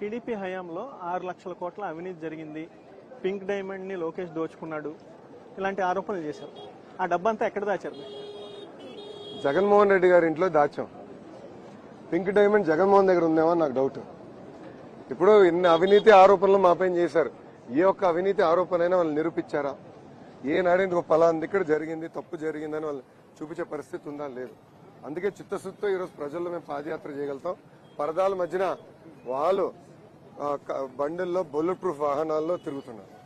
TDP హయాంలో ఆరు లక్షల కోట్ల అవినీతి జరిగింది పింక్ డైమండ్ ని లోకేష్ దోచుకున్నాడు ఇలాంటి ఆరోపణలు చేశారు ఆ డబ్బంతా ఎక్కడ దాచారు జగన్మోహన్ రెడ్డి గారి ఇంట్లో దాచాం పింక్ డైమండ్ జగన్మోహన్ దగ్గర ఉందేమో నాకు డౌట్ ఇప్పుడు ఇన్ని అవినీతి ఆరోపణలు మాపైన చేశారు ఏ ఒక్క అవినీతి ఆరోపణ అయినా వాళ్ళు నిరూపించారా ఏనాడు ఇందుకు పలాంది ఇక్కడ జరిగింది తప్పు జరిగిందని వాళ్ళు చూపించే పరిస్థితి ఉందా లేదు అందుకే చిత్తశుద్ధితో ఈరోజు ప్రజల్లో మేము పాదయాత్ర చేయగలుగుతాం పరదాల మధ్యన వాళ్ళు ఆ, క- బండిల్లో బుల్లెట్ ప్రూఫ్ వాహనాల్లో తిరుగుతున్నారు